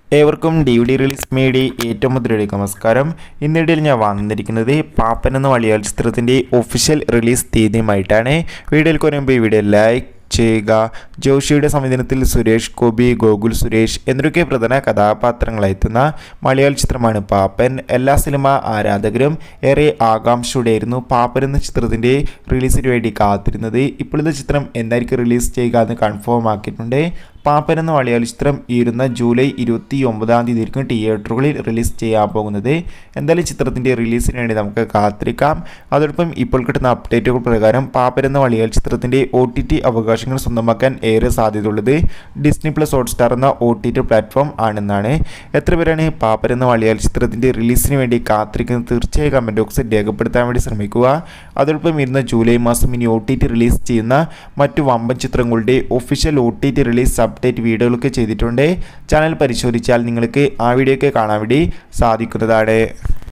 ഏവർക്കും D V D release മേടി ഏറ്റവും മുതലേക്ക് നമസ്കാരം ഇന്നിടയിൽ ഞാൻ വന്നിരിക്കുന്നത് പാപ്പൻ എന്ന മലയാള ചിത്രത്തിൻ്റെ ഒഫീഷ്യൽ റിലീസ് തീയതിയുമായിട്ടാണ് വീഡിയോയിൽ കുറയുമ്പോൾ ഈ വീഡിയോ ലൈക്ക് ചെയ്യുക ജോഷിയുടെ സംവിധാനത്തിൽ സുരേഷ് ഗോപി ഗോകുൽ സുരേഷ് എന്നൊക്കെ പ്രധാന കഥാപാത്രങ്ങളെത്തുന്ന മലയാള ചിത്രമാണ് പാപ്പൻ എല്ലാ സിനിമ ആരാധകരും ഏറെ ആകാംക്ഷയോടെയായിരുന്നു പാപ്പൻ എന്ന ചിത്രത്തിൻ്റെ റിലീസിന് വേണ്ടി കാത്തിരുന്നത് ഇപ്പോഴത്തെ ചിത്രം എന്തായിരിക്കും റിലീസ് ചെയ്യുക എന്ന് കൺഫേം ആക്കിയിട്ടുണ്ട് പാപ്പൻ എന്ന മലയാള ചിത്രം ഈ വരുന്ന ജൂലൈ ഇരുപത്തി ഒമ്പതാം തീയതി ആയിരിക്കും തിയേറ്ററുകളിൽ റിലീസ് ചെയ്യാൻ പോകുന്നത് എന്തായാലും ചിത്രത്തിൻ്റെ റിലീസിന് വേണ്ടി നമുക്ക് കാത്തിരിക്കാം അതോടൊപ്പം ഇപ്പോൾ കിട്ടുന്ന അപ്ഡേറ്റുകൾ പ്രകാരം പാപ്പൻ എന്ന മലയാള ചിത്രത്തിൻ്റെ ഒ ടി ടി അവകാശങ്ങൾ സ്വന്തമാക്കാൻ ഏറെ സാധ്യതയുള്ളത് ഡിസ്നി പ്ലസ് ഹോട്ട്സ്റ്റാർ എന്ന ഒ ടി ടി പ്ലാറ്റ്ഫോം ആണെന്നാണ് എത്ര പേരാണ് പാപ്പൻ എന്ന മലയാള ചിത്രത്തിൻ്റെ റിലീസിന് വേണ്ടി കാത്തിരിക്കുന്നത് തീർച്ചയായും കമൻറ്റ് ബോക്സിൽ രേഖപ്പെടുത്താൻ വേണ്ടി ശ്രമിക്കുക അതോടൊപ്പം ഇരുന്ന ജൂലൈ മാസം ഇനി ഒ ടി ടി റിലീസ് ചെയ്യുന്ന മറ്റു വമ്പൻ ചിത്രങ്ങളുടെ official O T T release update വീഡിയോകളൊക്കെ ചെയ്തിട്ടുണ്ട് ചാനൽ പരിശോധിച്ചാൽ നിങ്ങൾക്ക് ആ വീഡിയോ ഒക്കെ കാണാൻ വേണ്ടി സാധിക്കുന്നതാണ്